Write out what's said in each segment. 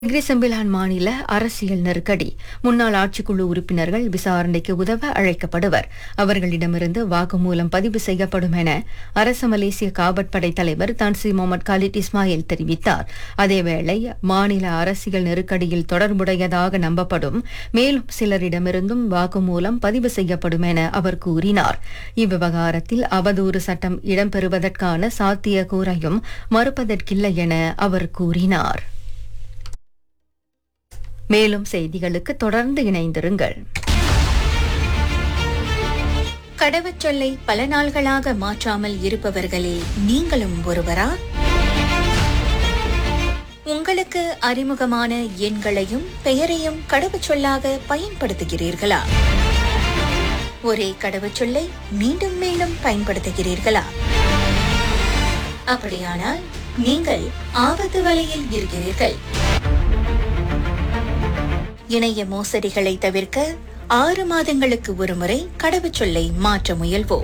கிரிசம்பிலான் மாநில அரசியல் நெருக்கடி முன்னாள் ஆட்சிக்குழு உறுப்பினர்கள் விசாரணைக்கு உதவ அழைக்கப்படுவர் அவர்களிடமிருந்து வாக்குமூலம் பதிவு செய்யப்படும் என அரச மலேசிய காவற்படை தலைவர் தன்சி முகமது காலிட் இஸ்மாயில் தெரிவித்தார் அதேவேளை மாநில அரசியல் நெருக்கடியில் தொடர்புடையதாக நம்பப்படும் மேலும் சிலரிடமிருந்தும் வாக்குமூலம் பதிவு செய்யப்படும் என அவர் கூறினார் இவ்விவகாரத்தில் அவதூறு சட்டம் இடம்பெறுவதற்கான சாத்தியக்கூறையும் மறுப்பதற்கில்லை என அவர் கூறினார் மேலும் செய்திகளுக்கு தொடர்ந்து இணைந்திருங்கள் கடவுச்சொல்லை பல நாள்களாக மாற்றாமல் இருப்பவர்களில் நீங்களும் ஒருவரா உங்களுக்கு அறிமுகமான எண்களையும் பெயரையும் கடவுச்சொல்லாக பயன்படுத்துகிறீர்களா ஒரே கடவுச்சொல்லை மீண்டும் மீண்டும் பயன்படுத்துகிறீர்களா அப்படியானால் நீங்கள் ஆபத்து வலையில் இருக்கிறீர்கள் இணைய மோசடிகளை தவிர்க்க ஆறு மாதங்களுக்கு ஒருமுறை கடவுச்சொல்லை மாற்ற முயல்வோம்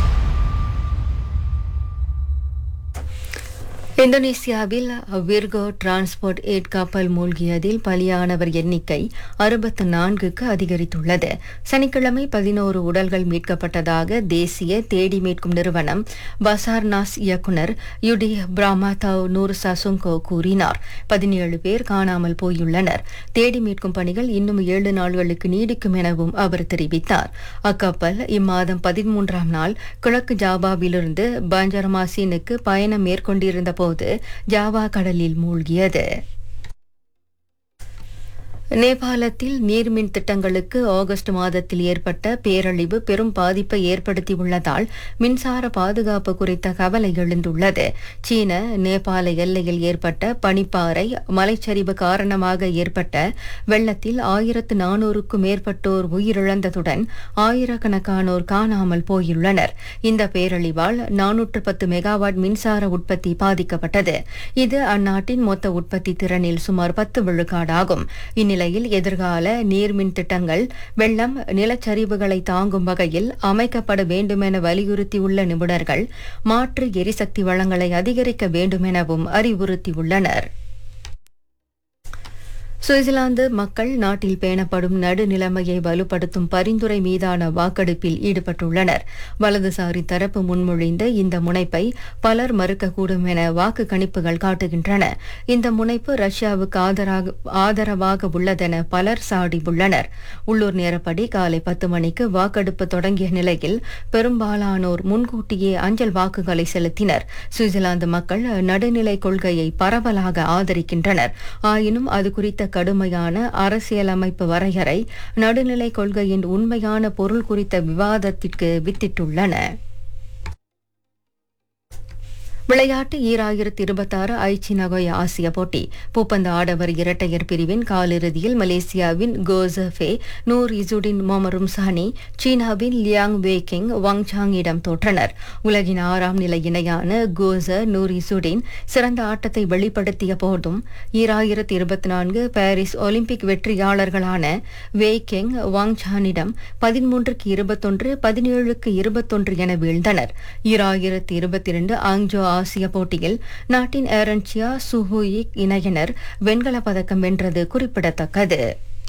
இந்தோனேசியாவில் விர்கோ டிரான்ஸ்போர்ட் எய்ட் கப்பல் மூழ்கியதில் பலியானவர் எண்ணிக்கை அறுபத்து நான்குக்கு அதிகரித்துள்ளது சனிக்கிழமை பதினோரு உடல்கள் மீட்கப்பட்டதாக தேசிய தேடி மீட்கும் நிறுவனம் பசார்னாஸ் இயக்குனர் யுடி பிராமாதாவ் நூர் சசுங்கோ கூறினார் பதினேழு பேர் காணாமல் போயுள்ளனர் தேடி மீட்கும் பணிகள் இன்னும் ஏழு நாள்களுக்கு நீடிக்கும் எனவும் அவர் தெரிவித்தார் அக்கப்பல் இம்மாதம் பதிமூன்றாம் நாள் கிழக்கு ஜாபாவிலிருந்து பஞ்சரமாசினுக்கு பயணம் மேற்கொண்டிருந்த போது ஜாவா கடலில் மூழ்கியது நேபாளத்தில் நீர்மின் திட்டங்களுக்கு ஆகஸ்ட் மாதத்தில் ஏற்பட்ட பேரழிவு பெரும் பாதிப்பை ஏற்படுத்தியுள்ளதால் மின்சார பாதுகாப்பு குறித்த கவலை எழுந்துள்ளது சீன நேபாள எல்லையில் ஏற்பட்ட பனிப்பாறை மலைச்சரிவு காரணமாக ஏற்பட்ட வெள்ளத்தில் ஆயிரத்து நானூறுக்கும் மேற்பட்டோர் உயிரிழந்ததுடன் ஆயிரக்கணக்கானோர் காணாமல் போயுள்ளனர் இந்த பேரழிவால் நானூற்று பத்து மெகாவாட் மின்சார உற்பத்தி பாதிக்கப்பட்டது இது அந்நாட்டின் மொத்த உற்பத்தி திறனில் சுமார் பத்து விழுக்காடாகும் இந்நிலையில் எதிர்கால நீர்மின் திட்டங்கள் வெள்ளம் நிலச்சரிவுகளை தாங்கும் வகையில் அமைக்கப்பட வேண்டுமென வலியுறுத்தியுள்ள நிபுணர்கள் மாற்று எரிசக்தி வளங்களை அதிகரிக்க வேண்டுமெனவும் அறிவுறுத்தியுள்ளனர் சுவிட்சர்லாந்து மக்கள் நாட்டில் பேணப்படும் நடுநிலைமையை வலுப்படுத்தும் பரிந்துரை மீதான வாக்கெடுப்பில் ஈடுபட்டுள்ளனர் வலதுசாரி தரப்பு முன்மொழிந்த இந்த முனைப்பை பலர் மறுக்கக்கூடும் என வாக்கு கணிப்புகள் காட்டுகின்றன இந்த முனைப்பு ரஷ்யாவுக்கு ஆதராக ஆதரவாக உள்ளதென பலர் சாடியுள்ளனர் உள்ளூர் நேரப்படி காலை பத்து மணிக்கு வாக்கெடுப்பு தொடங்கிய நிலையில் பெரும்பாலானோர் முன்கூட்டியே அஞ்சல் வாக்குகளை செலுத்தினர் சுவிட்சர்லாந்து மக்கள் நடுநிலை கொள்கையை பரவலாக ஆதரிக்கின்றனர் ஆயினும் அது குறித்த கடுமையான அரசியலமைப்பு வரையறை நடுநிலை கொள்கையின் உண்மையான பொருள் குறித்த விவாதத்திற்கு வித்திட்டுள்ளன விளையாட்டு ஈராயிரத்தி இருபத்தாறு ஐச்சி நகோயா ஆசிய போட்டி பூப்பந்து ஆடவர் இரட்டையர் பிரிவின் காலிறுதியில் மலேசியாவின் கோசஃபே நூர் இசுடின் மொமரும் சானி சீனாவின் லியாங் வேக்கிங் வாங் சாங்கிடம் தோற்றனர் உலகின் ஆறாம் நிலை இணையான கோச நூர் இசுடின் சிறந்த ஆட்டத்தை வெளிப்படுத்திய போதும் ஈராயிரத்தி இருபத்தி நான்கு பாரிஸ் ஒலிம்பிக் வெற்றியாளர்களான வேக்கிங் வாங் சானிடம் பதிமூன்றுக்கு இருபத்தொன்று பதினேழுக்கு இருபத்தொன்று என வீழ்ந்தனர் ஈராயிரத்தி இருபத்தி இரண்டு ஆங்ஜோ ஆசிய போட்டியில் நாட்டின் ஏரன்சியா சுஹூயிக் இணையினர் வெண்கலப் பதக்கம் வென்றது குறிப்பிடத்தக்கது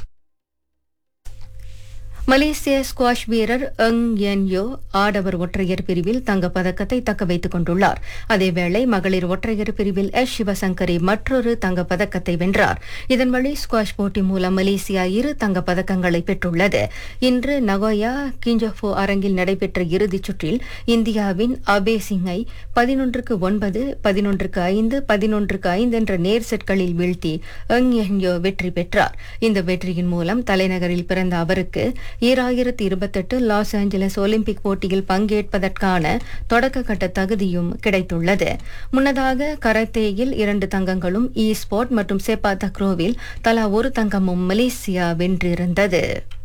மலேசிய ஸ்குவாஷ் வீரர் எங் என் யோ ஆடவர் ஒற்றையர் பிரிவில் தங்கப் பதக்கத்தை தக்க வைத்துக் கொண்டுள்ளார் அதேவேளை மகளிர் ஒற்றையர் பிரிவில் எஸ் சிவசங்கரி மற்றொரு தங்கப் பதக்கத்தை வென்றார் இதன் வழி ஸ்குவாஷ் போட்டி மூலம் மலேசியா இரு தங்கப் பதக்கங்களை பெற்றுள்ளது இன்று நகோயா கிஞ்சஃபோ அரங்கில் நடைபெற்ற இறுதிச் சுற்றில் இந்தியாவின் அபே சிங்கை பதினொன்றுக்கு ஒன்பது பதினொன்றுக்கு ஐந்து பதினொன்றுக்கு ஐந்து என்ற நேர் செட்களில் வீழ்த்தி எங் என் யோ வெற்றி பெற்றார் இந்த வெற்றியின் மூலம் தலைநகரில் பிறந்த அவருக்கு ஈராயிரத்தி இருபத்தெட்டு லாஸ் ஏஞ்சலஸ் ஒலிம்பிக் போட்டியில் பங்கேற்பதற்கான தொடக்க கட்ட தகுதியும் கிடைத்துள்ளது முன்னதாக கரத்தேயில் இரண்டு தங்கங்களும் இ ஸ்போர்ட் மற்றும் செப்பா தக்ரோவில் தலா ஒரு தங்கமும் மலேசியா வென்றிருந்தது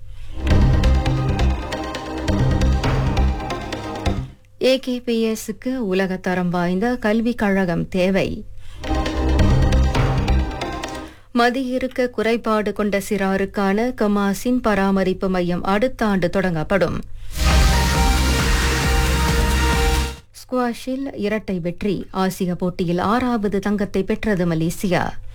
ஏகேபிஎஸ்க்கு உலகத்தரம் வாய்ந்த கல்விக் கழகம் தேவை மதியிருக்க குறைபாடு கொண்ட சிறாருக்கான கமாசின் பராமரிப்பு மையம் அடுத்த ஆண்டு தொடங்கப்படும் ஸ்குவாஷில் இரட்டை வெற்றி ஆசிய போட்டியில் ஆறாவது தங்கத்தை பெற்றது மலேசியா